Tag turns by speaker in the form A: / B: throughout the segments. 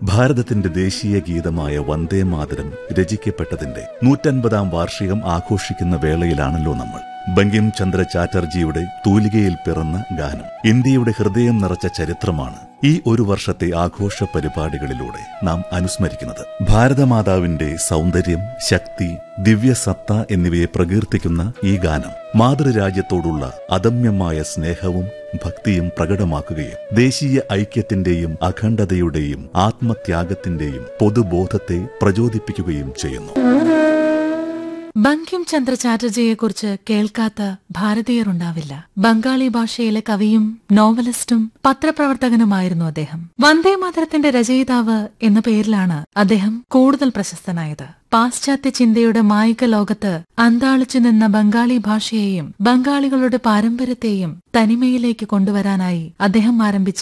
A: ഭാരതത്തിന്റെ ദേശീയ ഗീതമായ വന്ദേ മാതരം രചിക്കപ്പെട്ടതിന്റെ നൂറ്റൻപതാം വാർഷികം ആഘോഷിക്കുന്ന വേളയിലാണല്ലോ നമ്മൾ ബങ്കിം ചന്ദ്ര ചാറ്റർജിയുടെ തൂലികയിൽ പിറന്ന ഗാനം ഇന്ത്യയുടെ ഹൃദയം നിറച്ച ചരിത്രമാണ് ഈ ഒരു വർഷത്തെ ആഘോഷ പരിപാടികളിലൂടെ നാം അനുസ്മരിക്കുന്നത് ഭാരതമാതാവിന്റെ സൗന്ദര്യം ശക്തി ദിവ്യസത്ത എന്നിവയെ പ്രകീർത്തിക്കുന്ന ഈ ഗാനം മാതൃരാജ്യത്തോടുള്ള അദമ്യമായ സ്നേഹവും ഭക്തിയും പ്രകടമാക്കുകയും ദേശീയ ഐക്യത്തിന്റെയും അഖണ്ഡതയുടെയും ആത്മത്യാഗത്തിന്റെയും പൊതുബോധത്തെ പ്രചോദിപ്പിക്കുകയും ചെയ്യുന്നു
B: ബങ്കിം ചന്ദ്ര ചാറ്റർജിയെക്കുറിച്ച് കേൾക്കാത്ത ഭാരതീയരുണ്ടാവില്ല ബംഗാളി ഭാഷയിലെ കവിയും നോവലിസ്റ്റും പത്രപ്രവർത്തകനുമായിരുന്നു അദ്ദേഹം വന്ദേ മാതരത്തിന്റെ രചയിതാവ് എന്ന പേരിലാണ് അദ്ദേഹം കൂടുതൽ പ്രശസ്തനായത് പാശ്ചാത്യ ചിന്തയുടെ മായിക ലോകത്ത് അന്താളിച്ചു നിന്ന ബംഗാളി ഭാഷയെയും ബംഗാളികളുടെ പാരമ്പര്യത്തെയും തനിമയിലേക്ക് കൊണ്ടുവരാനായി അദ്ദേഹം ആരംഭിച്ച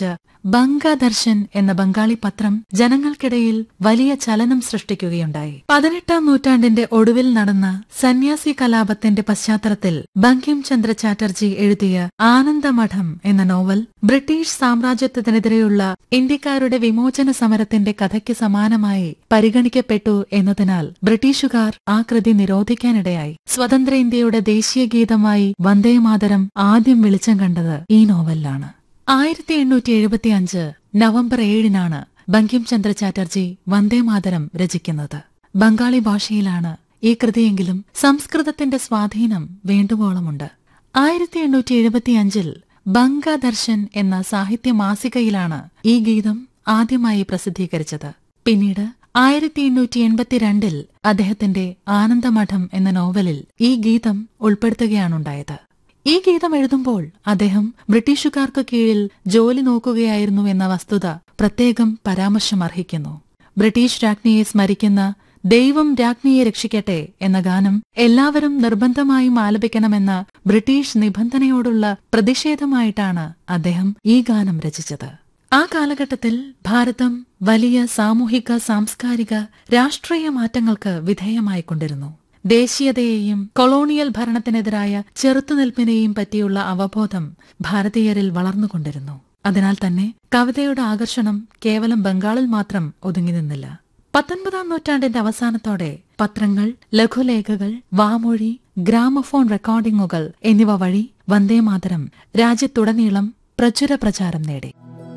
B: ബംഗദർശൻ എന്ന ബംഗാളി പത്രം ജനങ്ങൾക്കിടയിൽ വലിയ ചലനം സൃഷ്ടിക്കുകയുണ്ടായി പതിനെട്ടാം നൂറ്റാണ്ടിന്റെ ഒടുവിൽ നടന്ന സന്യാസി കലാപത്തിന്റെ പശ്ചാത്തലത്തിൽ ബങ്കിം ചന്ദ്ര ചാറ്റർജി എഴുതിയ ആനന്ദമഠം എന്ന നോവൽ ബ്രിട്ടീഷ് സാമ്രാജ്യത്വത്തിനെതിരെയുള്ള ഇന്ത്യക്കാരുടെ വിമോചന സമരത്തിന്റെ കഥയ്ക്ക് സമാനമായി പരിഗണിക്കപ്പെട്ടു എന്നതിനാൽ ബ്രിട്ടീഷുകാർ ആ കൃതി നിരോധിക്കാനിടയായി സ്വതന്ത്ര ഇന്ത്യയുടെ ദേശീയ ഗീതമായി വന്ദേമാതരം ആദ്യം വെളിച്ചം കണ്ടത് ഈ നോവലിലാണ് ആയിരത്തി എണ്ണൂറ്റി എഴുപത്തി അഞ്ച് നവംബർ ഏഴിനാണ് ബങ്കിം ചന്ദ്ര ചാറ്റർജി വന്ദേമാതരം രചിക്കുന്നത് ബംഗാളി ഭാഷയിലാണ് ഈ കൃതിയെങ്കിലും സംസ്കൃതത്തിന്റെ സ്വാധീനം വേണ്ടുവോളമുണ്ട് ആയിരത്തി എണ്ണൂറ്റി എഴുപത്തിയഞ്ചിൽ ബംഗദർശൻ എന്ന സാഹിത്യ മാസികയിലാണ് ഈ ഗീതം ആദ്യമായി പ്രസിദ്ധീകരിച്ചത് പിന്നീട് ആയിരത്തി എണ്ണൂറ്റി എൺപത്തിരണ്ടിൽ അദ്ദേഹത്തിന്റെ ആനന്ദമഠം എന്ന നോവലിൽ ഈ ഗീതം ഉൾപ്പെടുത്തുകയാണുണ്ടായത് ഈ ഗീതം എഴുതുമ്പോൾ അദ്ദേഹം ബ്രിട്ടീഷുകാർക്ക് കീഴിൽ ജോലി നോക്കുകയായിരുന്നു എന്ന വസ്തുത പ്രത്യേകം പരാമർശം അർഹിക്കുന്നു ബ്രിട്ടീഷ് രാജ്ഞിയെ സ്മരിക്കുന്ന ദൈവം രാജ്ഞിയെ രക്ഷിക്കട്ടെ എന്ന ഗാനം എല്ലാവരും നിർബന്ധമായും ആലപിക്കണമെന്ന ബ്രിട്ടീഷ് നിബന്ധനയോടുള്ള പ്രതിഷേധമായിട്ടാണ് അദ്ദേഹം ഈ ഗാനം രചിച്ചത് ആ കാലഘട്ടത്തിൽ ഭാരതം വലിയ സാമൂഹിക സാംസ്കാരിക രാഷ്ട്രീയ മാറ്റങ്ങൾക്ക് വിധേയമായിക്കൊണ്ടിരുന്നു ദേശീയതയെയും കൊളോണിയൽ ഭരണത്തിനെതിരായ ചെറുത്തുനിൽപ്പിനെയും പറ്റിയുള്ള അവബോധം ഭാരതീയരിൽ വളർന്നുകൊണ്ടിരുന്നു അതിനാൽ തന്നെ കവിതയുടെ ആകർഷണം കേവലം ബംഗാളിൽ മാത്രം ഒതുങ്ങി നിന്നില്ല പത്തൊൻപതാം നൂറ്റാണ്ടിന്റെ അവസാനത്തോടെ പത്രങ്ങൾ ലഘുലേഖകൾ വാമൊഴി ഗ്രാമഫോൺ റെക്കോർഡിംഗുകൾ എന്നിവ വഴി വന്ദേമാതരം രാജ്യത്തുടനീളം പ്രചുര പ്രചാരം നേടി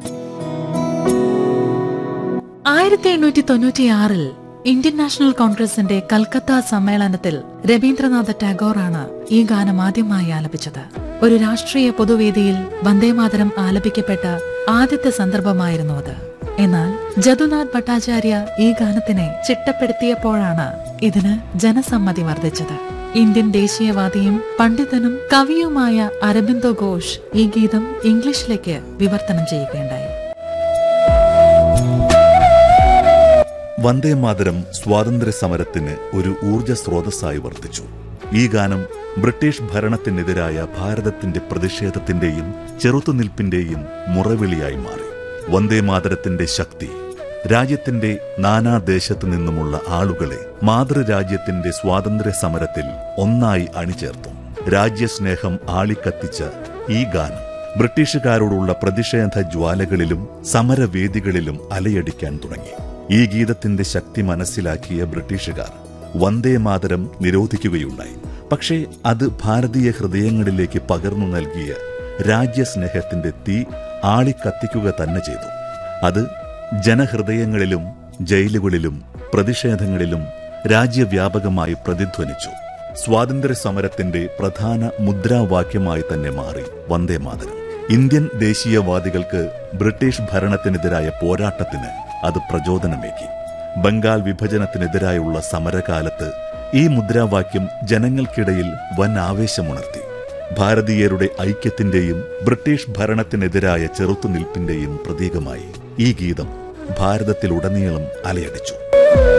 B: ആയിരത്തി എണ്ണൂറ്റി തൊണ്ണൂറ്റിയാറിൽ ഇന്ത്യൻ നാഷണൽ കോൺഗ്രസിന്റെ കൽക്കത്ത സമ്മേളനത്തിൽ രവീന്ദ്രനാഥ ടാഗോറാണ് ഈ ഗാനം ആദ്യമായി ആലപിച്ചത് ഒരു രാഷ്ട്രീയ പൊതുവേദിയിൽ വന്ദേമാതരം ആലപിക്കപ്പെട്ട ആദ്യത്തെ സന്ദർഭമായിരുന്നു അത് എന്നാൽ ജദുനാഥ് ഭട്ടാചാര്യ ഈ ഗാനത്തിനെ ചിട്ടപ്പെടുത്തിയപ്പോഴാണ് ഇതിന് ജനസമ്മതി വർദ്ധിച്ചത് ഇന്ത്യൻ ദേശീയവാദിയും പണ്ഡിതനും കവിയുമായ അരബിന്ദോ ഘോഷ് ഈ ഗീതം ഇംഗ്ലീഷിലേക്ക് വിവർത്തനം ചെയ്യുകയുണ്ടായി
A: വന്ദേമാതരം സ്വാതന്ത്ര്യ സമരത്തിന് ഒരു ഊർജ സ്രോതസ്സായി വർത്തിച്ചു ഈ ഗാനം ബ്രിട്ടീഷ് ഭരണത്തിനെതിരായ ഭാരതത്തിന്റെ പ്രതിഷേധത്തിന്റെയും ചെറുത്തുനിൽപ്പിന്റെയും മുറവിളിയായി മാറി വന്ദേമാതരത്തിന്റെ ശക്തി രാജ്യത്തിന്റെ നാനാദേശത്തു നിന്നുമുള്ള ആളുകളെ മാതൃരാജ്യത്തിന്റെ സ്വാതന്ത്ര്യ സമരത്തിൽ ഒന്നായി അണിചേർത്തു രാജ്യസ്നേഹം ആളിക്കത്തിച്ച ഈ ഗാനം ബ്രിട്ടീഷുകാരോടുള്ള പ്രതിഷേധ ജ്വാലകളിലും സമരവേദികളിലും അലയടിക്കാൻ തുടങ്ങി ഈ ഗീതത്തിന്റെ ശക്തി മനസ്സിലാക്കിയ ബ്രിട്ടീഷുകാർ വന്ദേമാതരം നിരോധിക്കുകയുണ്ടായി പക്ഷേ അത് ഭാരതീയ ഹൃദയങ്ങളിലേക്ക് പകർന്നു നൽകിയ രാജ്യസ്നേഹത്തിന്റെ തീ ആളിക്കത്തിക്കുക തന്നെ ചെയ്തു അത് ജനഹൃദയങ്ങളിലും ജയിലുകളിലും പ്രതിഷേധങ്ങളിലും രാജ്യവ്യാപകമായി പ്രതിധ്വനിച്ചു സ്വാതന്ത്ര്യ സമരത്തിന്റെ പ്രധാന മുദ്രാവാക്യമായി തന്നെ മാറി വന്ദേമാതരം ഇന്ത്യൻ ദേശീയവാദികൾക്ക് ബ്രിട്ടീഷ് ഭരണത്തിനെതിരായ പോരാട്ടത്തിന് അത് പ്രചോദനമേകി ബംഗാൾ വിഭജനത്തിനെതിരായുള്ള സമരകാലത്ത് ഈ മുദ്രാവാക്യം ജനങ്ങൾക്കിടയിൽ വൻ ആവേശമുണർത്തി ഭാരതീയരുടെ ഐക്യത്തിന്റെയും ബ്രിട്ടീഷ് ഭരണത്തിനെതിരായ ചെറുത്തുനിൽപ്പിന്റെയും പ്രതീകമായി ഈ ഗീതം ഭാരതത്തിലുടനീളം അലയടിച്ചു